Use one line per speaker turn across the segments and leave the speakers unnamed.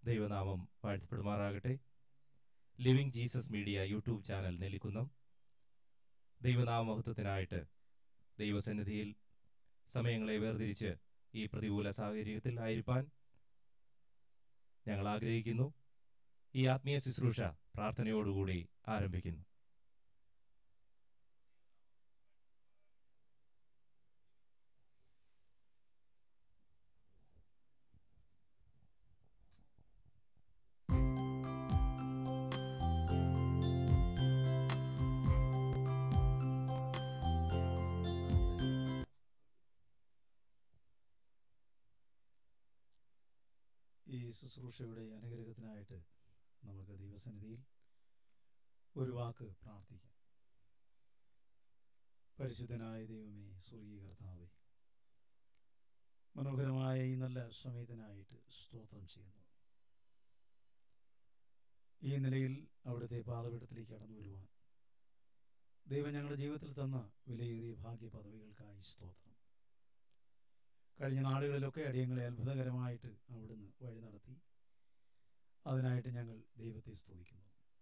ദൈവനാമം വാഴ്ത്തപ്പെടുമാറാകട്ടെ living Jesus media YouTube channel Nellikkunnam ദൈവനാമ മഹത്വത്തിനായിട്ട് ദൈവസന്നിധിയിൽ സമയങ്ങളെ വേർതിരിച്ച് ഈ പ്രതികൂല സാഹചര്യത്തിൽ ആയിരിക്കാൻ ഞങ്ങൾ ആഗ്രഹിക്കുന്നു ഈ ആത്മീയ ശുശ്രൂഷ പ്രാർത്ഥനയോടുകൂടി ആരംഭിക്കുന്നു
ഈ ശുശ്രൂഷയുടെ അനുഗ്രഹത്തിനായിട്ട് നമുക്ക് ദൈവസന്നിധിയിൽ ഒരു വാക്ക് പ്രാർത്ഥിക്കാം പരിശുദ്ധനായ ദൈവമേ സ്വർഗീയ കർത്താവേ മനോഹരമായ ഈ നല്ല സമയത്തിനായിട്ട് സ്തോത്രം ചെയ്യുന്നു ഈ നിലയിൽ അവിടുത്തെ പാതപീഠത്തിലേക്ക് കടന്നു വരുവാൻ ദൈവം ഞങ്ങളുടെ ജീവിതത്തിൽ തന്ന വിലയേറിയ ഭാഗ്യ പദവികൾക്കായി സ്തോത്രം കഴിഞ്ഞ നാളുകളിലൊക്കെ അടിയങ്ങളെ അത്ഭുതകരമായിട്ട് അവിടുന്ന് വഴി നടത്തി അതിനായിട്ട് ഞങ്ങൾ ദൈവത്തെ സ്തുതിക്കുന്നു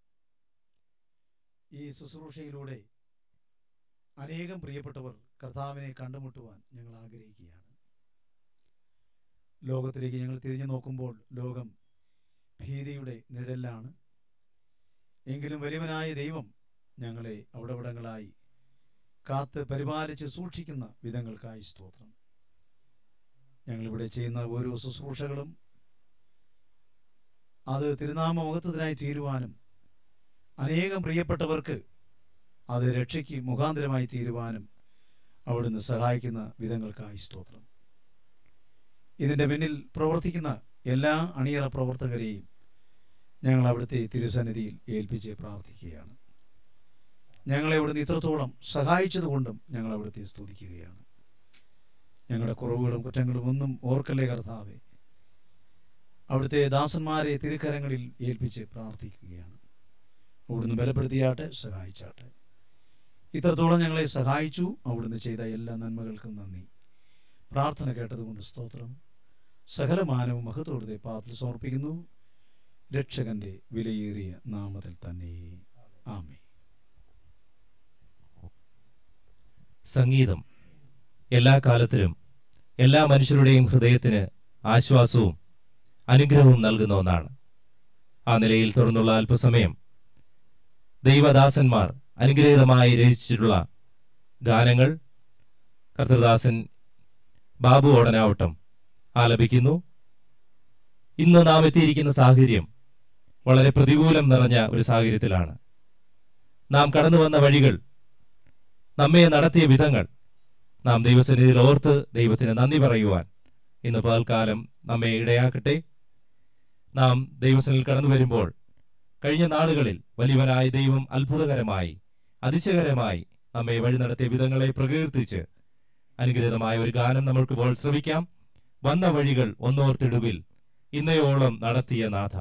ഈ ശുശ്രൂഷയിലൂടെ അനേകം പ്രിയപ്പെട്ടവർ കർത്താവിനെ കണ്ടുമുട്ടുവാൻ ഞങ്ങൾ ആഗ്രഹിക്കുകയാണ് ലോകത്തിലേക്ക് ഞങ്ങൾ തിരിഞ്ഞു നോക്കുമ്പോൾ ലോകം ഭീതിയുടെ നിഴലിലാണ് എങ്കിലും വലിയവനായ ദൈവം ഞങ്ങളെ അവിടവിടങ്ങളായി കാത്ത് പരിപാലിച്ച് സൂക്ഷിക്കുന്ന വിധങ്ങൾക്കായി സ്തോത്രം ഞങ്ങളിവിടെ ചെയ്യുന്ന ഓരോ ശുശ്രൂഷകളും അത് തിരുനാമ മഹത്വത്തിനായി തീരുവാനും അനേകം പ്രിയപ്പെട്ടവർക്ക് അത് രക്ഷയ്ക്ക് മുഖാന്തരമായി തീരുവാനും അവിടുന്ന് സഹായിക്കുന്ന വിധങ്ങൾക്കായി സ്തോത്രം ഇതിൻ്റെ പിന്നിൽ പ്രവർത്തിക്കുന്ന എല്ലാ അണിയറ പ്രവർത്തകരെയും ഞങ്ങൾ അവിടുത്തെ തിരുസന്നിധിയിൽ ഏൽപ്പിച്ച് പ്രാർത്ഥിക്കുകയാണ് ഞങ്ങളെ അവിടുന്ന് ഇത്രത്തോളം സഹായിച്ചതുകൊണ്ടും ഞങ്ങൾ അവിടുത്തെ സ്തുതിക്കുകയാണ് ഞങ്ങളുടെ കുറവുകളും കുറ്റങ്ങളും ഒന്നും ഓർക്കല്ലേ കർത്താവെ അവിടുത്തെ ദാസന്മാരെ തിരുക്കരങ്ങളിൽ ഏൽപ്പിച്ച് പ്രാർത്ഥിക്കുകയാണ് അവിടുന്ന് ബലപ്പെടുത്തിയാട്ടെ സഹായിച്ചാട്ടെ ഇത്രത്തോളം ഞങ്ങളെ സഹായിച്ചു അവിടുന്ന് ചെയ്ത എല്ലാ നന്മകൾക്കും നന്ദി പ്രാർത്ഥന കേട്ടതുകൊണ്ട് സ്തോത്രം സകലമാനവും മഹത്തോടത്തെ പാത്രത്തിൽ സമർപ്പിക്കുന്നു രക്ഷകന്റെ വിലയേറിയ നാമത്തിൽ തന്നെ ആമേ
സംഗീതം എല്ലാ കാലത്തിലും എല്ലാ മനുഷ്യരുടെയും ഹൃദയത്തിന് ആശ്വാസവും അനുഗ്രഹവും നൽകുന്ന ഒന്നാണ് ആ നിലയിൽ തുറന്നുള്ള അല്പസമയം ദൈവദാസന്മാർ അനുഗ്രഹീതമായി രചിച്ചിട്ടുള്ള ഗാനങ്ങൾ കർത്തൃദാസൻ ബാബു ഓടനാവട്ടം ആലപിക്കുന്നു ഇന്ന് നാം എത്തിയിരിക്കുന്ന സാഹചര്യം വളരെ പ്രതികൂലം നിറഞ്ഞ ഒരു സാഹചര്യത്തിലാണ് നാം കടന്നു വന്ന വഴികൾ നമ്മെ നടത്തിയ വിധങ്ങൾ നാം ദൈവസന്നിധിയിൽ ഓർത്ത് ദൈവത്തിന് നന്ദി പറയുവാൻ ഇന്ന് പകൽക്കാലം നമ്മെ ഇടയാക്കട്ടെ നാം ദൈവസനിൽ കടന്നു വരുമ്പോൾ കഴിഞ്ഞ നാളുകളിൽ വലിയവനായ ദൈവം അത്ഭുതകരമായി അതിശയകരമായി നമ്മെ വഴി നടത്തിയ വിധങ്ങളെ പ്രകീർത്തിച്ച് അനുഗ്രഹീതമായ ഒരു ഗാനം നമ്മൾക്ക് ഇപ്പോൾ ശ്രമിക്കാം വന്ന വഴികൾ ഒന്നോർത്തിടുവിൽ ഇന്നയോളം നടത്തിയ നാഥ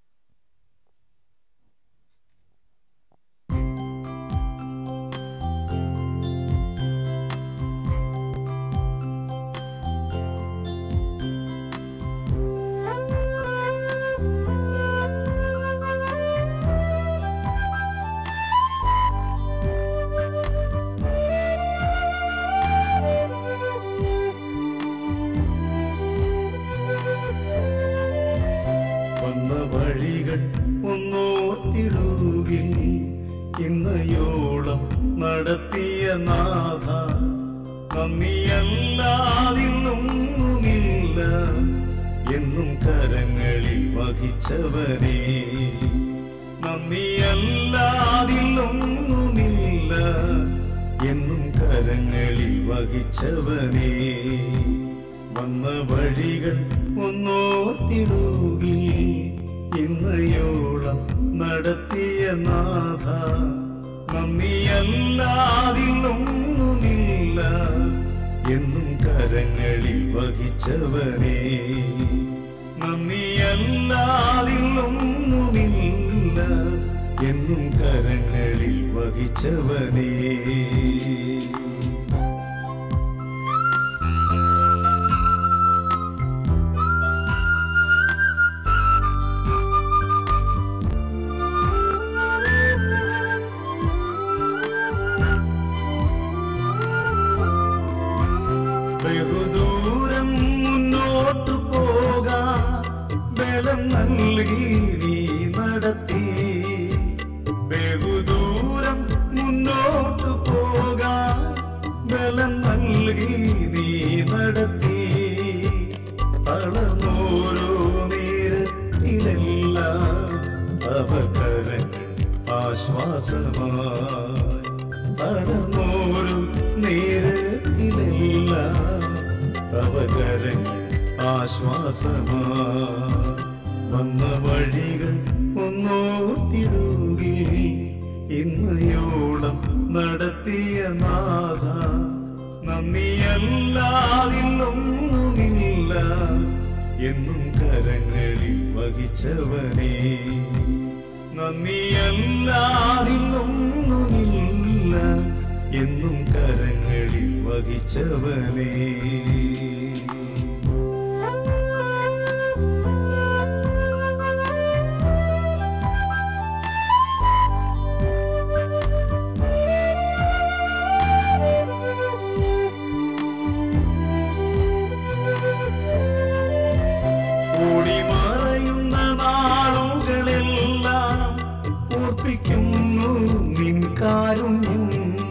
വന്ന വഴികൾ ഒന്നോർത്തിടുകിൽ ഇന്നയോളം നടത്തിയ നാഥ നന്ദിയല്ലാതിന്നൊന്നുമില്ല എന്നും കരങ്ങളിൽ വഹിച്ചവനേ നന്ദിയല്ലാതിന്നൊന്നുമില്ല എന്നും കരങ്ങളിൽ വഹിച്ചവനേ വന്ന വഴികൾ ഒന്നോർത്തിടുകിൽ ഇന്നയോളം നടത്തിയ നാഥ നന്ദിയല്ലാതിന്നൊന്നുമില്ല എന്നും കരങ്ങളിൽ വഹിച്ചവനേ നന്ദിയല്ലാതിന്നൊന്നുമില്ല എന്നും കരങ്ങളിൽ വഹിച്ചവനേ
ആ നൽകി നീ നടത്തി ബഹുദൂരം മുന്നോട്ടു പോകാൻ ബലം നൽകി നീ നടത്തി തളർന്നോരോ നേരത്തിലെല്ലാം അവകരങ്ങൾ ആശ്വാസമായി തളർന്നോരും നേരത്തിലെല്ലാം അവകരങ്ങൾ ആശ്വാസമായി വന്ന വഴികൾ ഒന്നോർത്തിടുകിൽ ഇന്നയോളം നടത്തിയ നാഥ നന്ദിയല്ലാതില്ലൊന്നുമില്ല എന്നും കരങ്ങളിൽ വഹിച്ചവനേ നന്ദിയല്ലാതില്ലൊന്നുമില്ല എന്നും കരങ്ങളിൽ വഹിച്ചവനേ ഓടിമറയുന്ന നാളുകളെല്ലാം ഓർപ്പിക്കുന്നു നിൻ കാരുണ്യം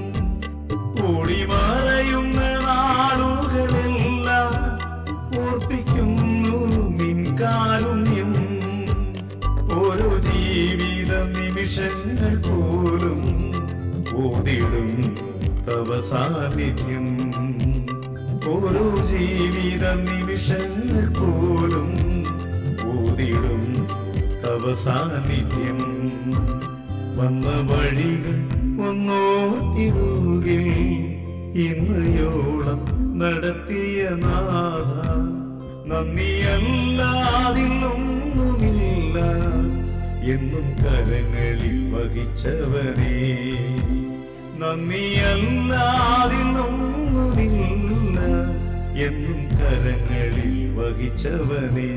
ഓടിമറയുന്ന നാളുകളെല്ലാം ഓർപ്പിക്കുന്നു നിൻ കാരുണ്യം ഓരോ ജീവിത നിമിഷങ്ങൾ പോലും ഓതിടും തവ സാന്നിധ്യം ഓരോ ജീവിത നിമിഷങ്ങൾ പോലും ഊതിടും തവ സാന്നിധ്യം വന്ന വഴികൾ ഒന്നോർത്തിടുകിൽ ഇന്നയോളം നടത്തിയ നാഥ നന്ദിയല്ലാതില്ലൊന്നുമില്ല എന്നും കരങ്ങളിൽ വഹിച്ചവനേ നന്ദിയല്ലാതില്ലൊന്നുമില്ല എന്നും കരങ്ങളിൽ വഹിച്ചവനേ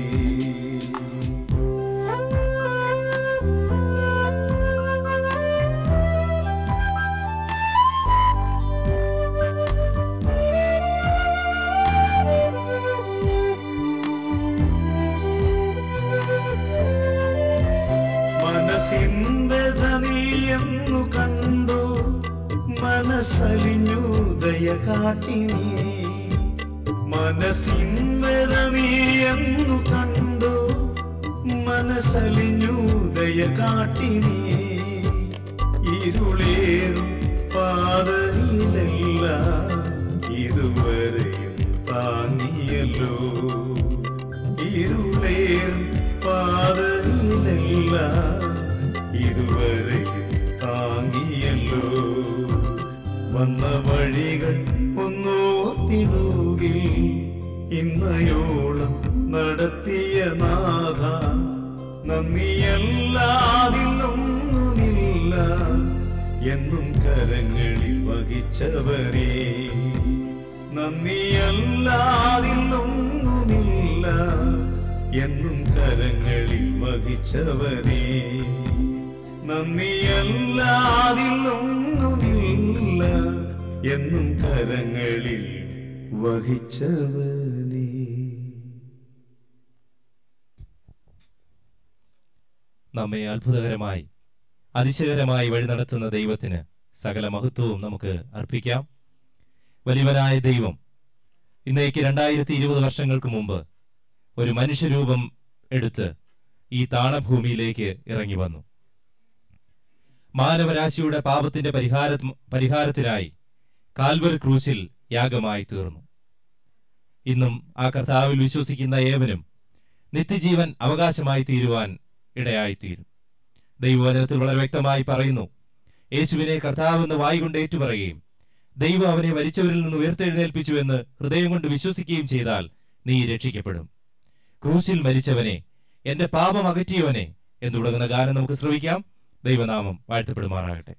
മനസ്സിൻവ്യത നീയെന്നു കണ്ടു മനസ്സലിഞ്ഞു ദയ കാട്ടി നീ മനസ്സിൻവ്യത നീയെന്നു കണ്ടു മനസ്സലിഞ്ഞു ദയ കാട്ടി നീ ഇരുളേറും പാതയിലല്ല ഇതുവരെയും താങ്ങിയല്ലോ ഇരുളേറും പാതയിലല്ല ഇതുവരെയും താങ്ങിയല്ലോ വന്ന വഴികൾ ഒന്നോത്തിടുകിൽ ഇന്നയോളം നടത്തിയ നാഥ നന്ദിയല്ലാതില്ലൊന്നുമില്ല എന്നും കരങ്ങളിൽ വഹിച്ചവരേ നന്ദിയല്ലാതില്ലൊന്നുമില്ല എന്നും കരങ്ങളിൽ വഹിച്ചവനേ നന്ദിയല്ലാതില്ലൊന്നുമില്ല എന്നും കരങ്ങളിൽ വഹിച്ചവനേ
നമ്മെ അത്ഭുതകരമായി അതിശയകരമായി വഴി നടത്തുന്ന ദൈവത്തിന് സകല മഹത്വവും നമുക്ക് അർപ്പിക്കാം വലിയവനായ ദൈവം ഇന്നേക്ക് രണ്ടായിരത്തി ഇരുപത് വർഷങ്ങൾക്ക് മുമ്പ് ഒരു മനുഷ്യരൂപം എടുത്ത് ഈ താണഭൂമിയിലേക്ക് ഇറങ്ങി വന്നു മാനവരാശിയുടെ പാപത്തിന്റെ പരിഹാര പരിഹാരത്തിനായി കാൽവർ ക്രൂസിൽ യാഗമായി തീർന്നു ഇന്നും ആ കർത്താവിൽ വിശ്വസിക്കുന്ന ഏവനും നിത്യജീവൻ അവകാശമായി തീരുവാൻ ഇടയായിത്തീരും ദൈവവചനത്തിൽ വളരെ വ്യക്തമായി പറയുന്നു യേശുവിനെ കർത്താവെന്ന് വായികൊണ്ട് ഏറ്റുപറയുകയും ദൈവം അവനെ മരിച്ചവരിൽ നിന്ന് ഉയർത്തെഴുന്നേൽപ്പിച്ചു എന്ന് ഹൃദയം കൊണ്ട് വിശ്വസിക്കുകയും ചെയ്താൽ നീ രക്ഷിക്കപ്പെടും ക്രൂശിൽ മരിച്ചവനെ എന്റെ പാപം അകറ്റിയവനെ എന്ന് തുടങ്ങുന്ന ഗാനം നമുക്ക് ശ്രവിക്കാം ദൈവനാമം വാഴ്ത്തപ്പെടുമാറാകട്ടെ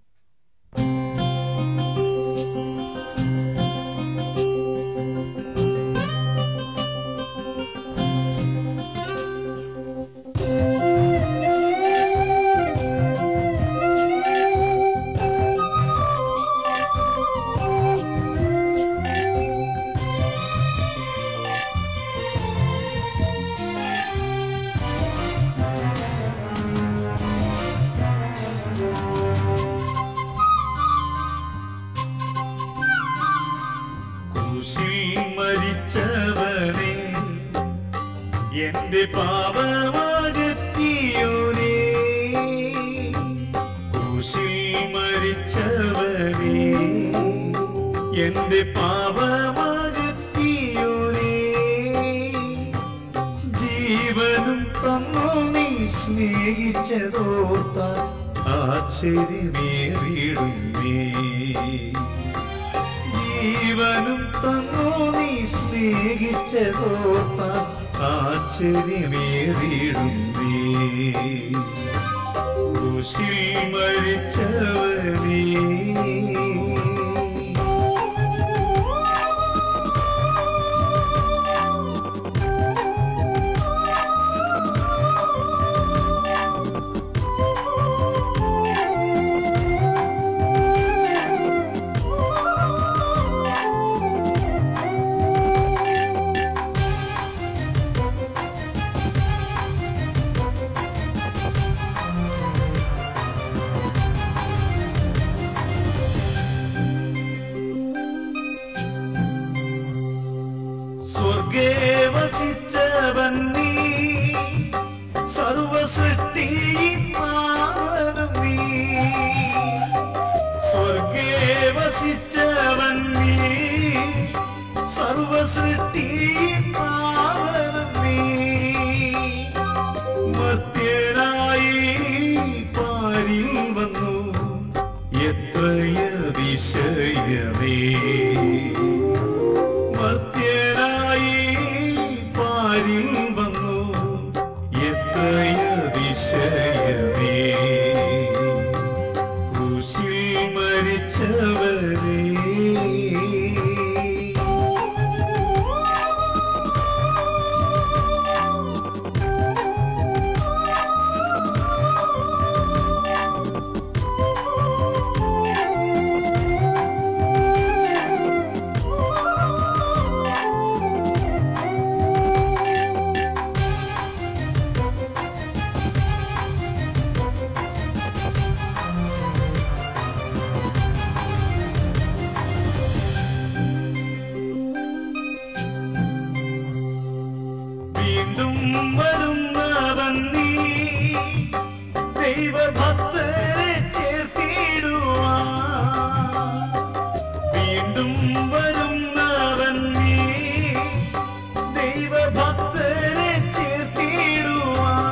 യേശുവേ എന്റെ പാപമകറ്റിയോനേ ക്രൂശിൽ മരിച്ചവനേ എന്റെ പാപമകറ്റിയോനേ ജീവനും തന്നു നീ സ്നേഹിച്ചതോർത്ത ആശ്ചര്യമേറിയിടുന്നേ ജീവനും തന്നു നീ സ്നേഹിച്ചതോർത്ത ആശ്ചര്യമേറിയിടുന്നേ ക്രൂശിൽ മരിച്ചവനേ സ്വർഗേ വസിച്ചവൻ നീ സർവസൃഷ്ടിയും നീ സ്വർഗേ വസിച്ചവൻ നീ സർവസൃഷ്ടിയും നീ മർത്യനായി പാരിൽ വന്നു എത്രയതിശയമേ മർത്യനായി പാരിൽ വന്നു എത്രയതിശയമേ ക്രൂശിൽ മരിച്ചവരേ വീണ്ടും വരുന്നവൻ നീ ദൈവഭക്തരെ ചേർത്തിടുവാൻ വീണ്ടും വരുന്നവൻ നീ ദൈവഭക്തരെ ചേർത്തിടുവാൻ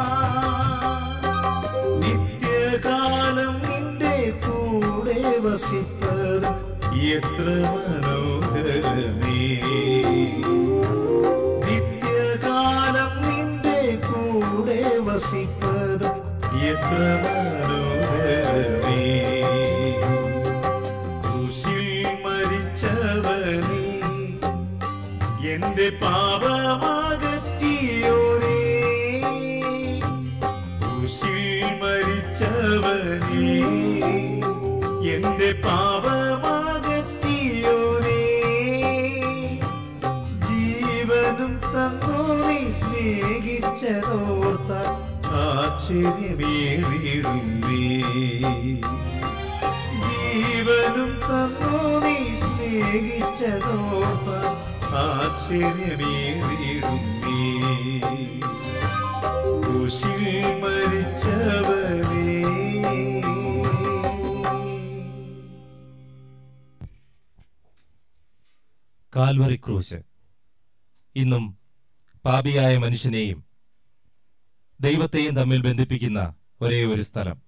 നിത്യകാലം നിന്റെ കൂടെ വസിപ്പത് എത്ര മനോഹരമേ നിത്യകാലം നിന്റെ കൂടെ വസിപ്പത് എത്ര മനോഹരമേ ക്രൂശിൽ മരിച്ചവനേ എന്റെ പാപമകറ്റിയോനേ ക്രൂശിൽ മരിച്ചവനേ എന്റെ പാപമകറ്റിയോനേ ജീവനും തന്നു നീ സ്നേഹിച്ചതോർത്ത ആശ്ചര്യമേറിയിടുന്നേ ജീവനും തന്നു നീ സ്നേഹിച്ചതോർത്ത ആശ്ചര്യമേറിയിടുന്നേ കുശിൽ മരിച്ചവനേ
കാൽവറി ക്രൂശ് ഇന്നും പാപിയായ മനുഷ്യനെയും ദൈവത്തെയും തമ്മിൽ ബന്ധിപ്പിക്കുന്ന ഒരേ ഒരു സ്ഥലം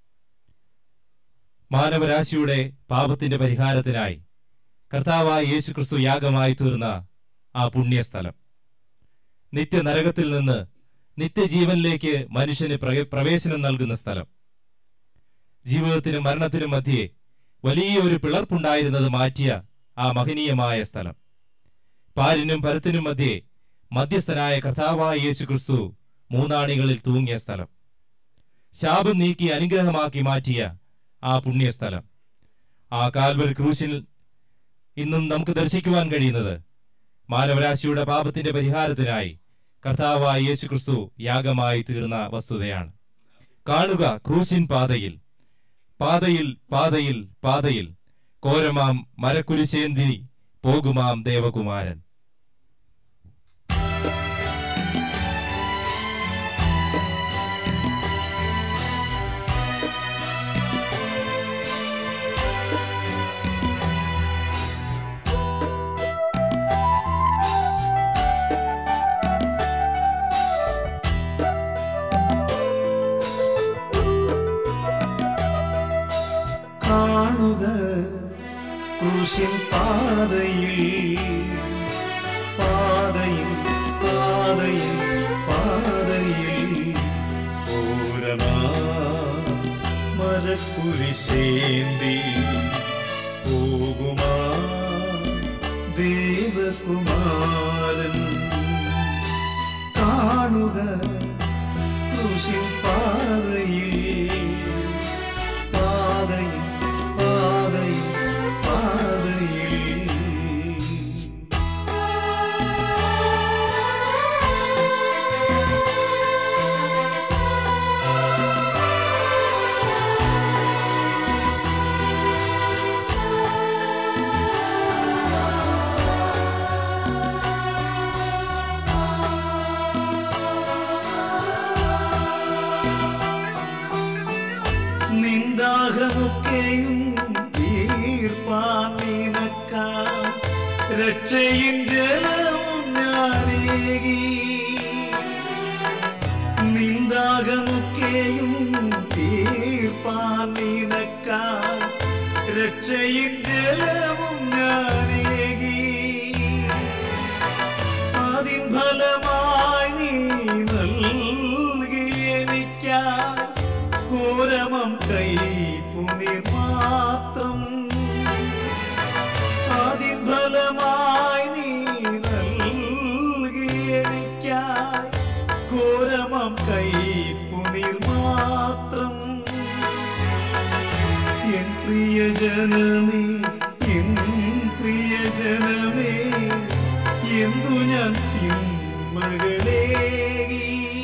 മാനവരാശിയുടെ പാപത്തിന്റെ പരിഹാരത്തിനായി കർത്താവായ യേശുക്രിസ്തു യാഗമായി തീർന്ന ആ പുണ്യസ്ഥലം നിത്യനരകത്തിൽ നിന്ന് നിത്യജീവനിലേക്ക് മനുഷ്യന് പ്രവേ- പ്രവേശനം നൽകുന്ന സ്ഥലം ജീവിതത്തിനും മരണത്തിനും മധ്യേ വലിയ ഒരു പിളർപ്പുണ്ടായിരുന്നത് മാറ്റിയ ആ മഹനീയമായ സ്ഥലം പാരിനും പരത്തിനും മധ്യേ മധ്യസ്ഥനായ കർത്താവായ യേശുക്രിസ്തു മൂന്നാണികളിൽ തൂങ്ങിയ സ്ഥലം ശാപം നീക്കി അനുഗ്രഹമാക്കി മാറ്റിയ ആ പുണ്യസ്ഥലം ആ കാൽവരി ക്രൂശിൽ ഇന്നും നമുക്ക് ദർശിക്കുവാൻ കഴിയുന്നത് മാനവരാശിയുടെ പാപത്തിന്റെ പരിഹാരത്തിനായി കർത്താവായ യേശുക്രിസ്തു യാഗമായി തീർന്ന വസ്തുതയാണ് കാണുക ക്രൂശിൻ പാതയിൽ പാതയിൽ പാതയിൽ പാതയിൽ കോരമാം മരക്കുരിശേന്തി പോകുമാം ദേവകുമാരൻ
കാണുക ക്രൂശിൻ പാതയിൽ പാതയിൽ പാതയിൽ പാതയിൽ പൂരമാ മരക്കുരിശേന്തി പോകുമാ ദേവകുമാരൻ കാണുക ക്രൂശിൻ പാതയിൽ പാതയിൽ പാതയിൽ പാതയിൽ നിന്ദാഹമൊക്കെയും തീർപ്പാൻ നിനക്കാം രക്ഷയിൻ ജലവും ഞാനേകി നിന്ദാഹമൊക്കെയും തീർപ്പാൻ നിനക്കാം രക്ഷയിൻ ജലവും ഞാനേകി അതിൻ ഫലമായി നീ നൽകി എനിക്കായി ഘോരമം കൈപ്പുനി മാത്രം അതിൻ ഫലമായി നീ നൽകി എനിക്കായി ഘോരമം കൈപ്പുനി മാത്രം എൻ പ്രിയജനമേ എൻ പ്രിയജനമേ എന്തു ഞാൻ തിന്മകളേകി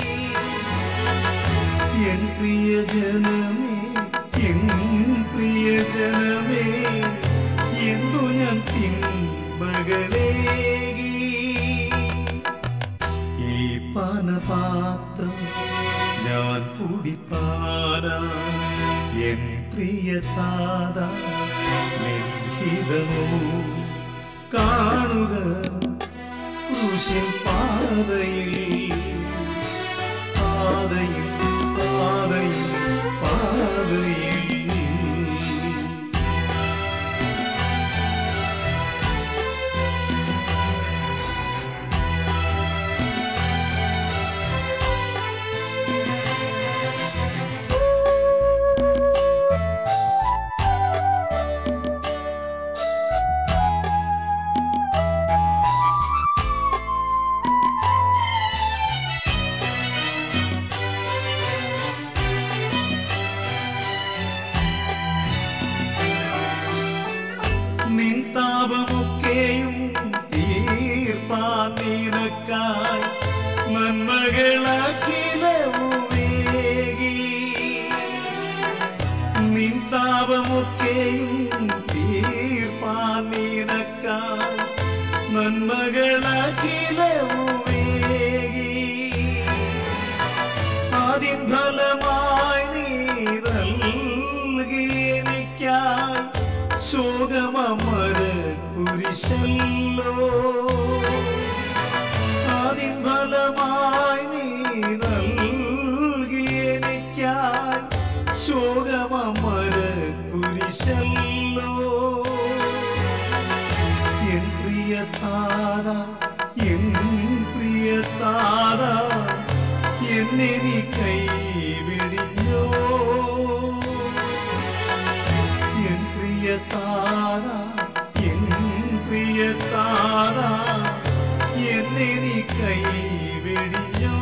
എൻ പ്രിയജനമേ എൻ പ്രിയജനമേ എന്തു ഞാൻ തിന്മകളേകി ഈ പാനപാത്രം ഞാൻ കുടിപ്പാനാ എൻ പ്രിയതാത നിൻഹിതമോ കാണുക ക്രൂശിൻ പാതയിൽ പാതയിൽ പാതയിൽ പാതയിൽ നിൻ താപമൊക്കെയും തീർപ്പാൻ നിനക്കായി നന്മകളഖിലവുമേകി നിൻ താപമൊക്കെയും തീർപ്പാൻ നിനക്കായി നന്മകളഖിലവുമേകി അതിൻ ഫലമായി നീ നൽകി എനിക്കായി ശോകമര കുരിശല്ലോ അതിൻ ഫലമായി നീ നൽകി എനിക്കായി ശോകമര കുരിശല്ലോ എൻ പ്രിയ താര എൻ പ്രിയ താര എന്നെ നീ കൈവിടിഞ്ഞോ എൻ പ്രിയ താര എൻ പ്രിയ താര എന്നെ നീ കൈവിടിഞ്ഞോ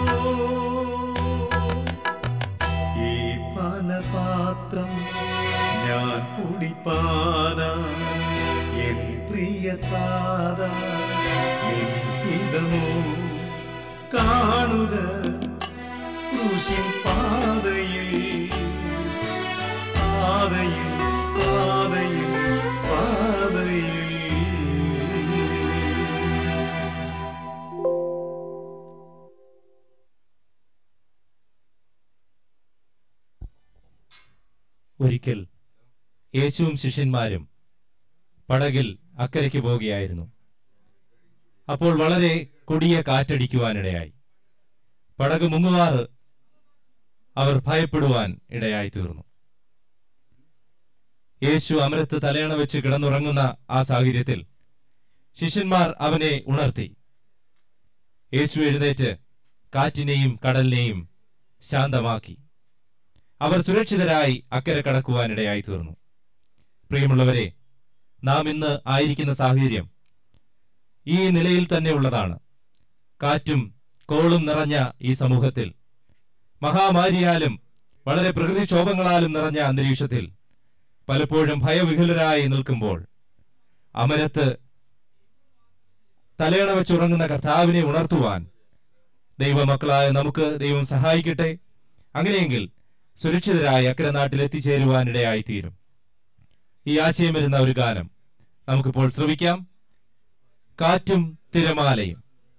ഈ പാനപാത്രം ഞാൻ കുടിപ്പാന എൻ പ്രിയ താര നിൻഹിതമോ കാണുക ക്രൂശിൻ പാതയിൽ പാതയിൽ പാതയിൽ പാതയിൽ
ഒരിക്കൽ യേശുവും ശിഷ്യന്മാരും പടകിൽ അക്കരയ്ക്ക് പോവുകയായിരുന്നു അപ്പോൾ വളരെ കൊടിയ കാറ്റടിക്കുവാനിടയായി പടക് മുങ്ങുവാറ് അവർ ഭയപ്പെടുവാൻ ഇടയായി തീർന്നു യേശു അമരത്ത് തലയണ വെച്ച് കിടന്നുറങ്ങുന്ന ആ സാഹചര്യത്തിൽ ശിഷ്യന്മാർ അവനെ ഉണർത്തി യേശു എഴുന്നേറ്റ് കാറ്റിനെയും കടലിനെയും ശാന്തമാക്കി അവർ സുരക്ഷിതരായി അക്കരെ കടക്കുവാനിടയായി തീർന്നു പ്രിയമുള്ളവരെ നാം ഇന്ന് ആയിരിക്കുന്ന സാഹചര്യം ഈ നിലയിൽ തന്നെ ഉള്ളതാണ് കാറ്റും കോളും നിറഞ്ഞ ഈ സമൂഹത്തിൽ മഹാമാരിയാലും വളരെ പ്രകൃതിക്ഷോഭങ്ങളാലും നിറഞ്ഞ അന്തരീക്ഷത്തിൽ പലപ്പോഴും ഭയവിഹുലരായി നിൽക്കുമ്പോൾ അമരത്ത് തലയണ വെച്ചുറങ്ങുന്ന കർത്താവിനെ ഉണർത്തുവാൻ ദൈവമക്കളായ നമുക്ക് ദൈവം സഹായിക്കട്ടെ അങ്ങനെയെങ്കിൽ സുരക്ഷിതരായി അക്കരെ നാട്ടിൽ എത്തിച്ചേരുവാൻ ഇടയായിത്തീരും ഈ ആശയം വരുന്ന ഒരു ഗാനം നമുക്കിപ്പോൾ ശ്രവിക്കാം കാറ്റും തിരമാലയും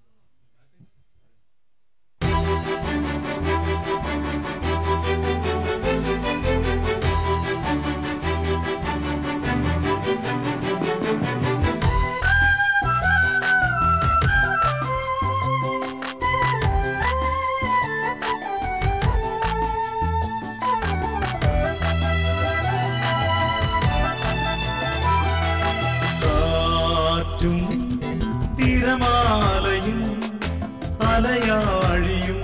കാറ്റും തിരമാലയും അലയാഴിയും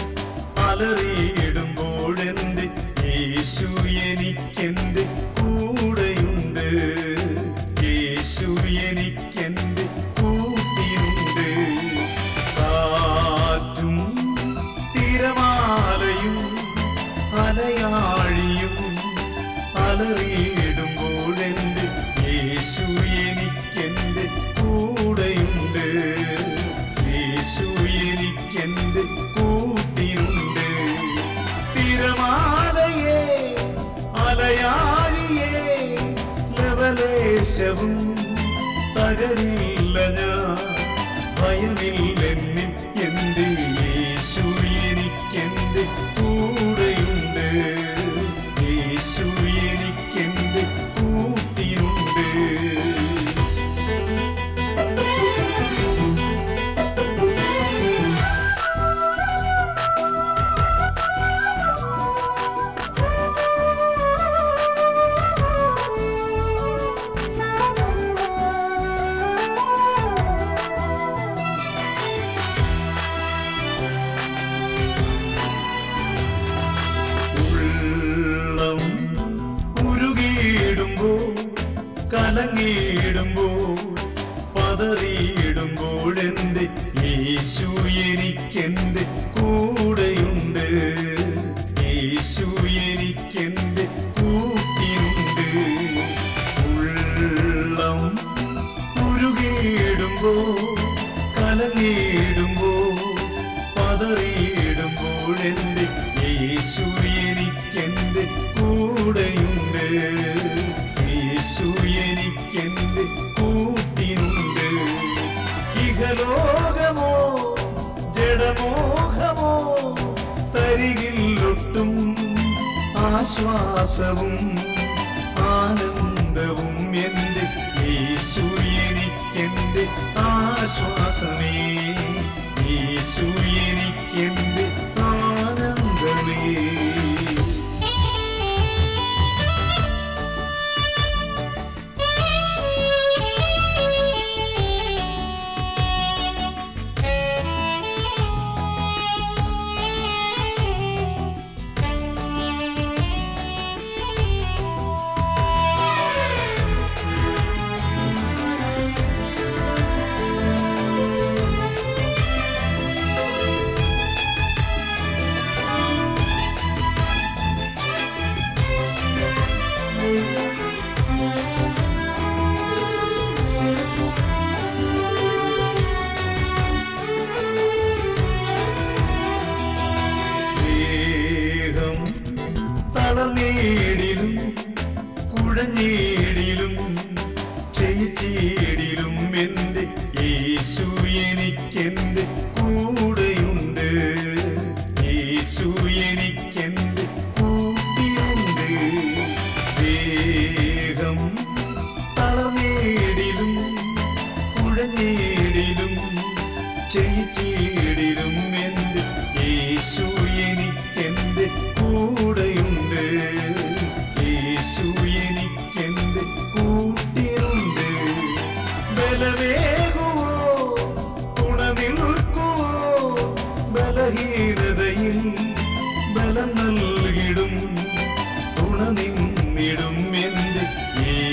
അലറിയിടുമ്പോഴെന്റെ യേശു എനിക്കെന്റെ കൂടെയുണ്ട് യേശു എനിക്കെന്റെ കൂട്ടിയുണ്ട് കാറ്റും തിരമാലയും അലയാഴിയും അലറിയിടുമ്പോഴെന്റെ യേശു എനിക്കെന്റെ കൂടെയുണ്ട് യേശു എനിക്കെന്റെ കൂട്ടിയുണ്ട് തിരമാലയെ അലയാഴിയെ ലവലേശവും തകരില്ല ഞാൻ ഭയമില്ലെന്നിൽ എന്റെ യേശു എനിക്കെന്റെ കൂടെയുണ്ട് യേശു എനിക്കെന്റെ കൂട്ടിയുണ്ട് ഉള്ളം ഉരുകിയിടുമ്പോ കലങ്ങിയിടുമ്പോ പതറിയിടുമ്പോഴെന്റെ യേശു എനിക്കെന്റെ കൂടെയുണ്ട് യേശു എനിക്കെന്റെ കൂട്ടിയുണ്ട് ഉള്ളം ഉരുകിയിടുമ്പോ കലങ്ങിയിടുമ്പോ പതറിയിടുമ്പോഴെന്റെ യേശു എനിക്കെന്റെ കൂടെയുണ്ട് യേശു എനിക്കെന്റെ കൂട്ടിനുണ്ട് ഇഹലോകമോ ജഡമോഹമോ തരികില്ലൊട്ടും ആശ്വാസവും ആനന്ദവും എന്റെ യേശു എനിക്കെന്റെ ആശ്വാസമേ യേശു എനിക്കെന്റെ ആനന്ദമേ ദേഹം തളർന്നീടിലും കുഴഞ്ഞീടിലും ചെയ്ച്ചീടിലും എന്റെ യേശു എനിക്കെന്റെ കൂടെയുണ്ട് യേശു എനിക്കെന്റെ കൂട്ടിയുണ്ട് ദേഹം തളർന്നീടിലും കുഴഞ്ഞീടിലും ചെയ്ച്ചീടിലും എന്റെ യേശു എനിക്കെന്റെ കൂടെയുണ്ട് യേശു എനിക്കെന്റെ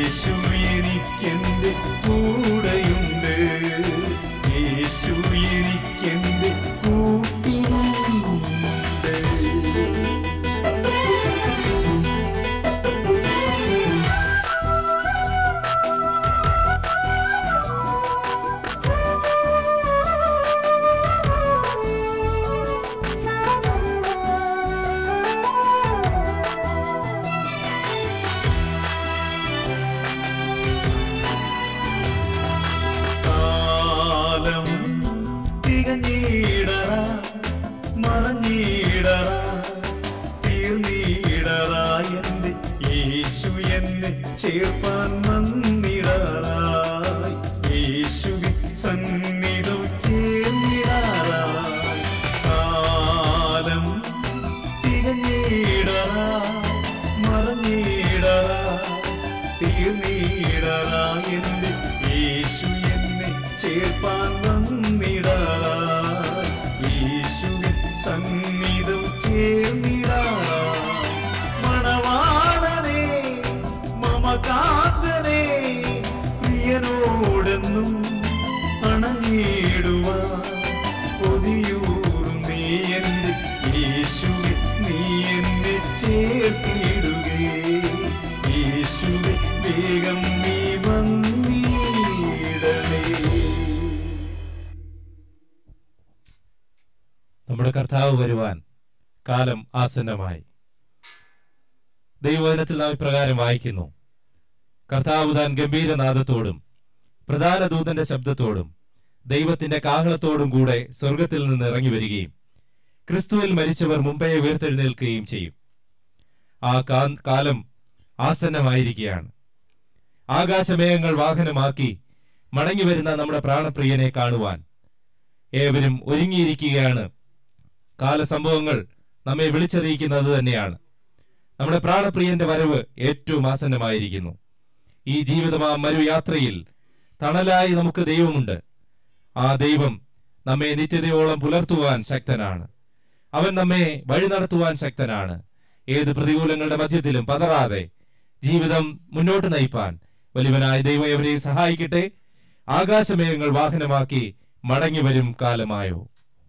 യേശു എനിക്കെന്റെ കൂടെയുണ്ട് യേശു എനിക്കെന്റെ കൂട്ടിനുണ്ട് കാലം തികഞ്ഞിടറ മറഞ്ഞിടറ തീർന്നിടറ എന്റെ യേശു എന്നെ ചേർപ്പാൻ വന്നിടറായി യേശുവിൻ സന്നിധം ചേർന്നിടറായി കാലം തികഞ്ഞിടറ മറഞ്ഞിടറ തീർന്നിടറ എന്റെ യേശു എന്നെ ചേർപ്പാൻ വന്നിടറായി യേശുവിൻ സന്നിധം ചേർന്നിടറായി മണവാളനേ മമകാന്തനേ പ്രിയനോടെന്നും അണഞ്ഞിടുവാൻ കൊതിയൂറും നീ എന്റെ യേശുവെ നീ എന്നെ ചേർത്തിടുകേ യേശുവെ വേഗം നീ വന്നിടണേ
നമ്മുടെ കർത്താവ് വരുവാൻ കാലം ആസന്നമായി ദൈവവചനത്തിൽ നാം ഇപ്രകാരം വായിക്കുന്നു കർത്താവ് താൻ ഗംഭീരനാദത്തോടും പ്രധാന ദൂതന്റെ ശബ്ദത്തോടും ദൈവത്തിന്റെ കാഹളത്തോടും കൂടെ സ്വർഗത്തിൽ നിന്ന് ഇറങ്ങി വരികയും ക്രിസ്തുവിൽ മരിച്ചവർ മുമ്പേ ഉയർത്തെഴുന്നേൽക്കുകയും ചെയ്യും ആ കാ- കാലം ആസന്നമായിരിക്കുകയാണ് ആകാശമേഘങ്ങൾ വാഹനമാക്കി മടങ്ങി വരുന്ന നമ്മുടെ പ്രാണപ്രിയനെ കാണുവാൻ ഏവരും ഒരുങ്ങിയിരിക്കുകയാണ് കാലസംഭവങ്ങൾ നമ്മെ വിളിച്ചറിയിക്കുന്നത് തന്നെയാണ് നമ്മുടെ പ്രാണപ്രിയന്റെ വരവ് ഏറ്റവും ആസന്നമായിരിക്കുന്നു ഈ ജീവിതമാ മരുയാത്രയിൽ തണലായി നമുക്ക് ദൈവമുണ്ട് ആ ദൈവം നമ്മെ നിത്യതയോളം പുലർത്തുവാൻ ശക്തനാണ് അവൻ നമ്മെ വഴി നടത്തുവാൻ ശക്തനാണ് ഏത് പ്രതികൂലങ്ങളുടെ മധ്യത്തിലും പതറാതെ ജീവിതം മുന്നോട്ട് നയിപ്പാൻ വലിയവനായ ദൈവം എവരെയും സഹായിക്കട്ടെ ആകാശമേഘങ്ങൾ വാഹനമാക്കി മടങ്ങി വരും കാലമായോ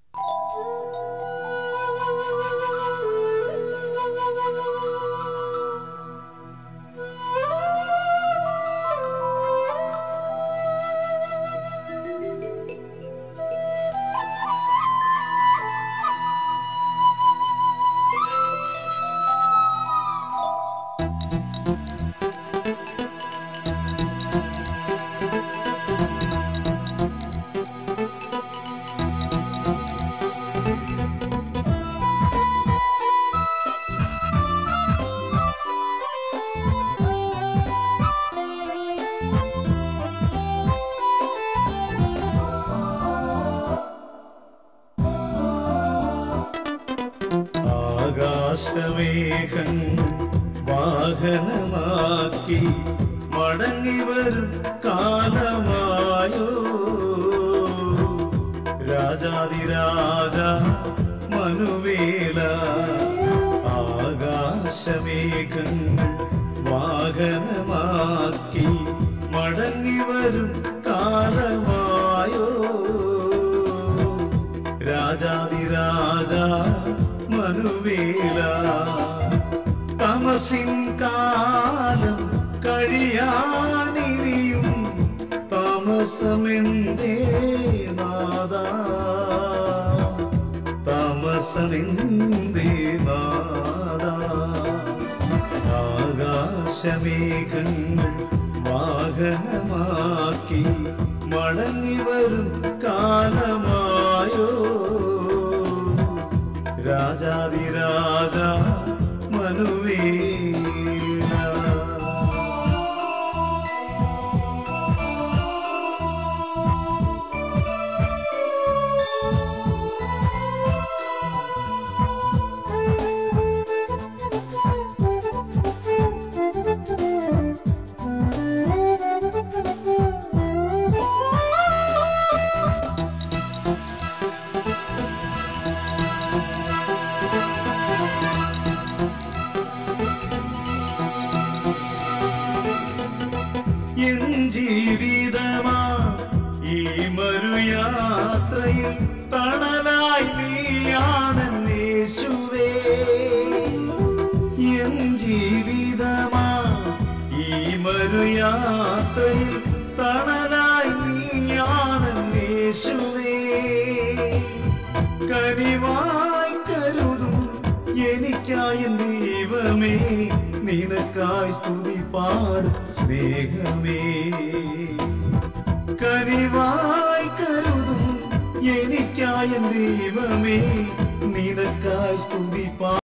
ആകാശമേഘം വാഹനമാക്കി മടങ്ങി വരും കാലമായോ രാജാതിരാജ മനുവേല ആകാശമേഘങ്ങൾ വാഹനമാക്കി മടങ്ങി വരും കാലമായോ രാജാതിരാജ മനുവേല തമസിൻ കാലം കഴിയാനിരിയും താമസമെന്തേ നാദ താമസമെന്തേ നാദ ആകാശമേഘങ്ങൾ വാഹനമാക്കി മടങ്ങി വരും കാലമായോ രാജാതിരാജ മനുവേല ജീവിതമാ ഈ മറുയാത്രയിൽ തണലായി നീയാണെന്നേശുവേ എൻ ജീവിതമാ ഈ മറുയാത്രയിൽ തണലായി നീയാണെന്നേശുവേ കനിവായി കരുതും എനിക്കായ ദൈവമേ നിനക്കായി സ്തുതി പാടും സ്നേഹമേ കനിവായി കരുതും എനിക്കായ ദൈവമേ നിനക്കായി സ്തുതി പാ